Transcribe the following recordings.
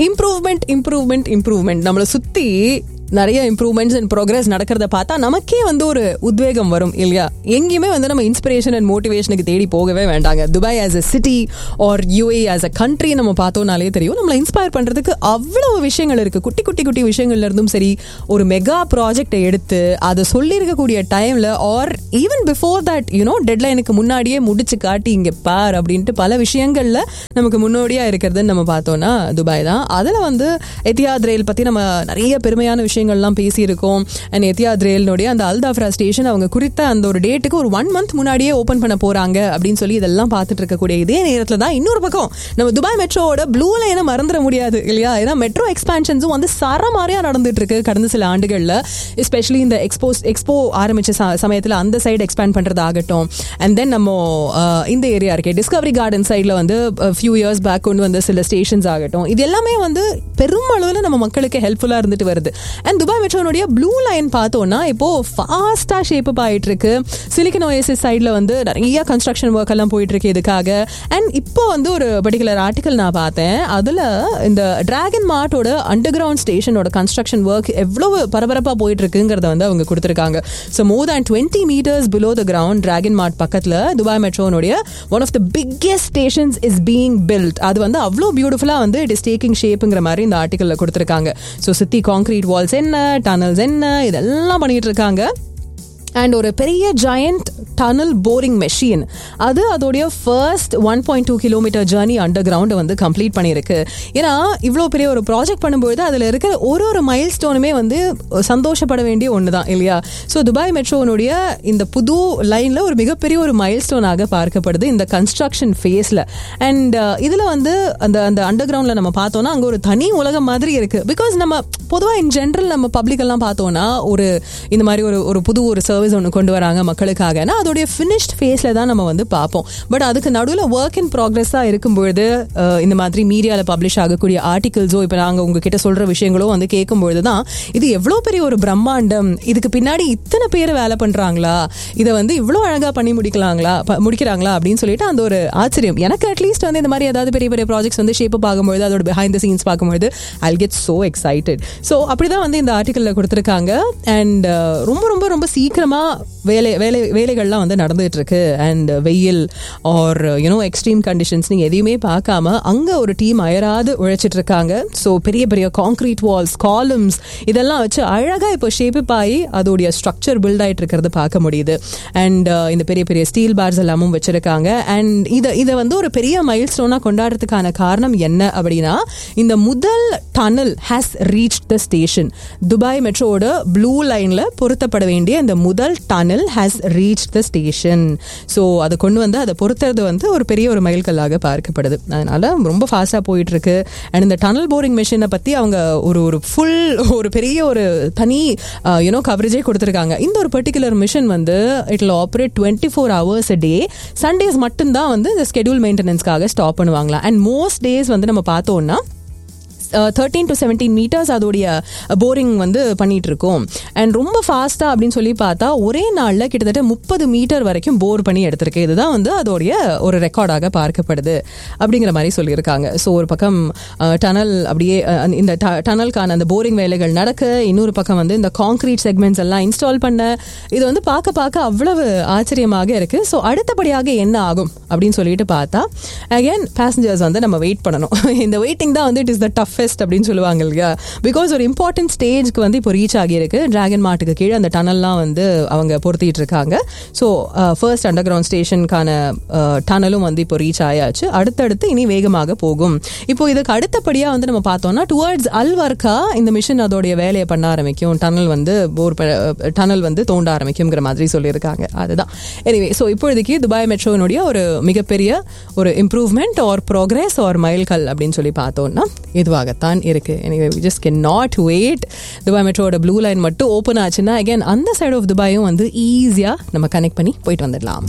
Improvement improvement improvement நம்மளை சுத்தி நிறைய இம்ப்ரூவ்மெண்ட்ஸ் அண்ட் ப்ரோக்ரஸ் நடக்கிறத பார்த்தா நமக்கே வந்து ஒரு உத்வேகம் வரும் இல்லையா எங்கேயுமே வந்து நம்ம இன்ஸ்பிரேஷன் அண்ட் மோட்டிவேஷனுக்கு தேடி போகவே வேண்டாங்க Dubai as uh city or UAE as uh country நம்ம பார்த்தோம்னாலே தெரியும் நம்மளை இன்ஸ்பயர் பண்றதுக்கு அவ்வளவு விஷயங்கள் இருக்கு குட்டி குட்டி குட்டி விஷயங்கள்ல இருந்தும் சரி ஒரு மெகா ப்ராஜெக்டை எடுத்து அதை சொல்லியிருக்கக்கூடிய டைம்ல or even before that you know டெட்லைனுக்கு முன்னாடியே முடிச்சு காட்டி இங்க பார் அப்படின்ட்டு பல விஷயங்கள்ல நமக்கு முன்னோடியா இருக்கிறதுன்னு நம்ம பார்த்தோம்னா துபாய் தான் அதுல வந்து எத்தியாத் ரயில் பத்தி நம்ம நிறைய பெருமையான விஷயங்கள்லாம் பேசியிருக்கோம் அண்ட் எத்தியாத் ரயில்னுடைய அந்த அல்தாஃப்ரா ஸ்டேஷன் அவங்க குறித்த அந்த ஒரு டேட்டுக்கு ஒரு ஒன் மந்த் முன்னாடியே ஓப்பன் பண்ண போறாங்க அப்படின்னு சொல்லி இதெல்லாம் பார்த்துட்டு இருக்கக்கூடிய இதே நேரத்தில் தான் இன்னொரு பக்கம் நம்ம துபாய் மெட்ரோவோட ப்ளூ லைனை மறந்துட முடியாது இல்லையா ஏன்னா மெட்ரோ எக்ஸ்பான்ஷன்ஸும் வந்து சரமாரியா நடந்துட்டு இருக்கு கடந்த சில ஆண்டுகளில் எஸ்பெஷலி இந்த எக்ஸ்போஸ் எக்ஸ்போ ஆரம்பிச்ச ச- சமயத்துல அந்த சைடு எக்ஸ்பேண்ட் பண்றது ஆகட்டும் அண்ட் தென் நம்ம அஹ், இந்த ஏரியா இருக்கே டிஸ்கவரி கார்டன் சைடில் வந்து ஃபியூ இயர்ஸ் பேக் கொண்டு வந்த சில ஸ்டேஷன்ஸ் ஆகட்டும் இது எல்லாமே வந்து பெருமளவில் நம்ம மக்களுக்கு ஹெல்ப்ஃபுல்லாக இருந்துட்டு வருது அண்ட் துபாய் மெட்ரோனுடைய ப்ளூ லைன் பார்த்தோம்னா இப்போ ஃபாஸ்டா ஷேப் அப் ஆயிட்டு இருக்கு சிலிக்கன் ஓஎஸ்எஸ் சைடில் வந்து நிறைய கன்ஸ்ட்ரக்ஷன் ஒர்க் எல்லாம் போயிட்டு இருக்கு இதுக்காக அண்ட் இப்போ வந்து ஒரு பர்டிகுலர் ஆர்டிக்கல் நான் பார்த்தேன் அதுல இந்த டிராகன் மார்ட்டோட அண்டர் கிரவுண்ட் ஸ்டேஷனோட கன்ஸ்ட்ரக்ஷன் ஒர்க் எவ்வளவு பரபரப்பா போயிட்டு இருக்குங்கிறத வந்து அவங்க கொடுத்துருக்காங்க so more than twenty metres below the ground dragon mart பக்கத்துல துபாய் மெட்ரோனுடைய one of the biggest stations is being built அது வந்து அவ்வளோ பியூட்டிஃபுல்லா வந்து இட் இஸ் டேக்கிங் ஷேப்புங்கிற மாதிரி இந்த ஆர்டிக்கல்ல கொடுத்துருக்காங்க ஸோ சுத்தி கான்கிரீட் வால்ஸ் என்ன டனல்ஸ் என்ன இதெல்லாம் பண்ணிட்டு இருக்காங்க அண்ட் ஒரு பெரிய ஜாயண்ட் டனல் போரிங் மெஷின் அது அதோடைய first one point two kilometre journey under ground வந்து கம்ப்ளீட் பண்ணியிருக்கு ஏன்னா இவ்வளோ பெரிய ஒரு ப்ராஜெக்ட் பண்ணும்போது அதில் இருக்கிற ஒரு ஒரு மைல் ஸ்டோனுமே வந்து சந்தோஷப்பட வேண்டிய ஒன்று தான் இல்லையா ஸோ துபாய் மெட்ரோனுடைய இந்த புது லைனில் ஒரு மிகப்பெரிய ஒரு மைல் ஸ்டோனாக பார்க்கப்படுது இந்த கன்ஸ்ட்ரக்ஷன் ஃபேஸில் அண்ட் இதில் வந்து அந்த அந்த அண்டர் கிரவுண்டில் நம்ம பார்த்தோம்னா அங்கே ஒரு தனி உலகம் மாதிரி இருக்குது பிகாஸ் நம்ம பொதுவாக இன் ஜென்ரல் நம்ம பப்ளிக் எல்லாம் பார்த்தோம்னா ஒரு இந்த மாதிரி ஒரு ஒரு புது ஒரு சர்வீஸ் ஒன்று கொண்டு வராங்க மக்களுக்காகனா அதோடைய ஃபினிஷ்ட் ஃபேஸில் தான் நம்ம வந்து பார்ப்போம் பட் அதுக்கு நடுவில் ஒர்க் இன் ப்ராக்ரஸாக இருக்கும்பொழுது அஹ், இந்த மாதிரி மீடியாவில் பப்ளிஷ் ஆகக்கூடிய ஆர்டிகல்ஸோ இப்போ நாங்கள் உங்ககிட்ட சொல்கிற விஷயங்களோ வந்து கேட்கும்பொழுது தான் இது எவ்வளோ பெரிய ஒரு பிரம்மாண்டம் இதுக்கு பின்னாடி இத்தனை பேர் வேலை பண்ணுறாங்களா இதை வந்து இவ்வளோ அழகாக பண்ணி முடிக்கலாங்களா ப- முடிக்கிறாங்களா அப்படின்னு சொல்லிட்டு அந்த ஒரு ஆச்சரியம் எனக்கு அட்லீஸ்ட் வந்து இந்த மாதிரி ஏதாவது பெரிய பெரிய ப்ராஜெக்ட்ஸ் வந்து ஷேப் பார்க்கும்பொழுது அதோட பிஹைண்ட் த சீன்ஸ் பார்க்கும்பொழுது I get so excited so அப்படிதான் வந்து இந்த ஆர்டிக்கலில் கொடுத்துருக்காங்க அண்ட் ரொம்ப ரொம்ப ரொம்ப சீக்கிரமாக வேலை வேலை வேலைகள்லாம் வந்து நடந்துட்டு இருக்கு அண்ட் வெயில் ஆர் யூனோ எக்ஸ்ட்ரீம் கண்டிஷன்ஸ் நீங்கள் எதையுமே பார்க்காம அங்கே ஒரு டீம் அயராது உழைச்சிட்டு இருக்காங்க ஸோ பெரிய பெரிய கான்க்ரீட் வால்ஸ் காலம்ஸ் இதெல்லாம் வச்சு அழகாக இப்போ ஷேப் ஆகி அதோடைய ஸ்ட்ரக்சர் பில்ட் ஆயிட்டு இருக்கிறது பார்க்க முடியுது அண்ட் இந்த பெரிய பெரிய ஸ்டீல் பார்ஸ் எல்லாமும் வச்சிருக்காங்க அண்ட் இதை இதை வந்து ஒரு பெரிய மைல் ஸ்டோனாக கொண்டாடுறதுக்கான காரணம் என்ன அப்படின்னா இந்த முதல் tunnel has reach the station Dubai மெட்ரோவோட ப்ளூ லைனில் பொருத்தப்பட வேண்டிய இந்த முதல் tunnel has reach the station so அதை கொண்டு வந்து அதை பொருத்துறது வந்து ஒரு பெரிய ஒரு மைல்கல்லாக பார்க்கப்படுது அதனால ரொம்ப ஃபாஸ்ட்டாக போயிட்டு இருக்கு அண்ட் இந்த டனல் போரிங் மிஷினை பற்றி அவங்க ஒரு ஒரு ஃபுல் ஒரு பெரிய ஒரு தனி யூனோ கவரேஜே கொடுத்துருக்காங்க இந்த ஒரு பர்டிகுலர் மிஷின் வந்து இட்ல operate twenty four hours a day Sundays மட்டும்தான் வந்து இந்த ஸ்கெடியூல் மெயின்டெனன்ஸ்க்காக ஸ்டாப் பண்ணுவாங்களா அண்ட் மோஸ்ட் டேஸ் வந்து நம்ம பார்த்தோம்னா தேர்ட்டீன் டு செவன்டீன் மீட்டர்ஸ் அதோடைய போரிங் வந்து பண்ணிட்டு இருக்கோம் அண்ட் ரொம்ப ஃபாஸ்ட்டாக அப்படின்னு சொல்லி பார்த்தா ஒரே நாளில் கிட்டத்தட்ட முப்பது மீட்டர் வரைக்கும் போர் பண்ணி எடுத்திருக்கு இதுதான் வந்து அதோடைய ஒரு ரெக்கார்டாக பார்க்கப்படுது அப்படிங்கிற மாதிரி சொல்லியிருக்காங்க ஸோ ஒரு பக்கம் டனல் அப்படியே அஹ், இந்த டனலுக்கான அந்த போரிங் வேலைகள் நடக்க இன்னொரு பக்கம் வந்து இந்த கான்கிரீட் செக்மெண்ட்ஸ் எல்லாம் இன்ஸ்டால் பண்ண இது வந்து பார்க்க பார்க்க அவ்வளவு ஆச்சரியமாக இருக்கு ஸோ அடுத்தபடியாக என்ன ஆகும் அப்படின்னு சொல்லிட்டு பார்த்தா அகைன் பேசஞ்சர்ஸ் வந்து நம்ம வெயிட் பண்ணணும் இந்த வெயிட்டிங் தான் வந்து இட் இஸ் த டஃபஸ்ட் அப்படின்னு சொல்லுவாங்க இல்லையா பிகாஸ் ஒரு இம்பார்ட்டன்ட் ஸ்டேஜ்க்கு வந்து இப்போ ரீச் ஆகியிருக்கு டிராகன் மார்ட்டுக்கு கீழே அந்த டனல்லாம் வந்து அவங்க பொருத்திட்டு இருக்காங்க ஸோ ஃபர்ஸ்ட் அண்டர் கிரவுண்ட் ஸ்டேஷனுக்கான டனலும் வந்து இப்போ ரீச் ஆயாச்சு அடுத்தடுத்து இனி வேகமாக போகும் இப்போ இதுக்கு அடுத்தபடியாக வந்து நம்ம பார்த்தோம்னா டுவர்ட்ஸ் அல்வர்க்கா இந்த மிஷின் அதோடைய வேலையை பண்ண ஆரம்பிக்கும் டனல் வந்து போர் டனல் வந்து தோண்ட ஆரம்பிக்குங்கிற மாதிரி சொல்லியிருக்காங்க அதுதான் எனிவே ஸோ இப்பொழுதைக்கு துபாய் மெட்ரோனுடைய ஒரு மிகப்பெரிய ஒரு இம்ப்ரூவ்மெண்ட் ஆர் ப்ரோக்ரஸ் ஆர் மைல்கல் அப்படின்னு சொல்லி பார்த்தோம்னா இதுவாகத்தான் இருக்கு anyway just can not wait Dubai மெட்ரோட ப்ளூ லைன் மட்டும் ஓப்பன் ஆச்சுன்னா அகைன் அந்த சைடு ஆஃப் துபாயும் வந்து ஈஸியாக நம்ம கனெக்ட் பண்ணி போயிட்டு வந்துடலாம்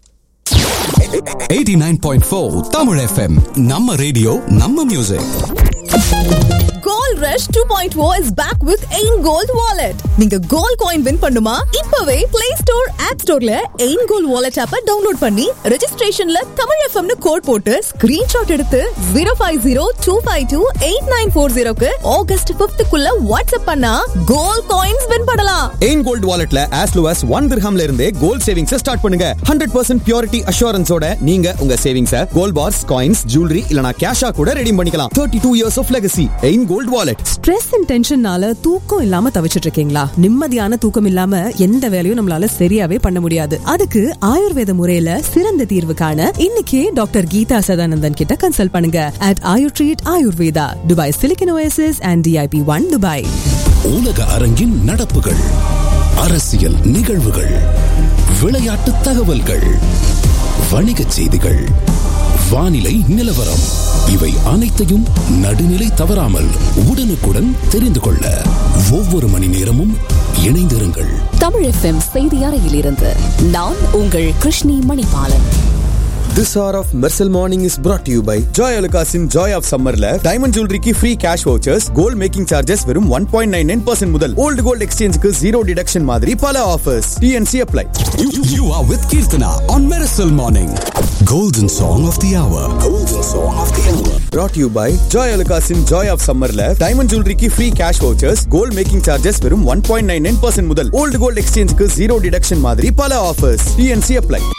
89.4 தமிழ் எஃப்எம் நம்ம ரேடியோ நம்ம music Gold Rush 2.0 is back with AIM Gold Wallet. நீங்க கோல்ட் காயின் வின் பண்ணுமா இப்பவே பிளே ஸ்டோர் ஆப் ஸ்டோர்ல எயின் கோல் வாலெட் ஆப்ப டவுன்லோட் பண்ணி ரெஜிஸ்ட்ரேஷன்ல தமிழ் எஃப்எம்னு கோட் போட்டு ஸ்கிரீன்ஷாட் எடுத்து zero five zero two five two eight nine four ஜீரோக்கு ஆகஸ்ட் பிப்த்துக்குள்ள வாட்ஸ்அப் பண்ணா கோல்ட் காயின்ஸ் வின் பண்ணலாம் எயின் கோல்ட் வாலெட்ல as low as ஒன் திர்ஹாம்ல இருந்தே கோல்ட் சேவிங்ஸ் ஸ்டார்ட் பண்ணுங்க ஹண்ட்ரட் பர்சன்ட் பியூரிட்டி அஷூரன்ஸோட நீங்க உங்க savings gold bars coins jewellery இல்லனா கேஷா கூட ரெடீம் பண்ணிக்கலாம் thirty two years of legacy AIM gold wallet stress and டென்ஷன்னால தூக்கம் இல்லாம தவிச்சிட்டு இருக்கீங்களா நிம்மதியான தூக்கம் இல்லாம எந்த வேலையும் நம்மளால சரியாவே பண்ண முடியாது அதுக்கு ஆயுர்வேத முறையில சிறந்த தீர்வு காண இன்னைக்கே டாக்டர் கீதா சதானந்தன் கிட்ட கன்சல்ட் பண்ணுங்க at Ayur treat Ayurveda Dubai Silicon Oasis and DIP one Dubai உலக அரங்கின் நடப்புகள் அரசியல் நிகழ்வுகள் விளையாட்டு தகவல்கள் வணிகச் செய்திகள் வானிலை நிலவரம் இவை அனைத்தையும் நடுநிலை தவறாமல் உடனுக்குடன் தெரிந்து கொள்ள ஒவ்வொரு மணி நேரமும் இணைந்திருங்கள் தமிழ் எஃப்எம் செய்தி அறையிலிருந்து நான் உங்கள் Krishni Manibalan This hour of Mersal Morning is brought to you by Joy Alukasin Joy of Summerல டைமண்ட் ஜுவல்லரிக்கு free cash vouchers gold making charges வெறும் one point nine nine percent முதல் ஓல்டு கோல்ட் எக்ஸ்சேஞ்சுக்கு ஜீரோ டிடக்ஷன் மாதிரி பல offers TnC apply You, you are with Kirtana on Miracle Morning. Golden Song of the Hour. Golden Song of the Hour. brought to you by Joy Alukasin Joy of Summerல diamond ஜுவல்லரிக்கு free cash vouchers gold making charges வெறும் one point nine nine percent முதல் old gold எக்ஸ்சேஞ்சுக்கு zero deduction மாதிரி பல offers TnC apply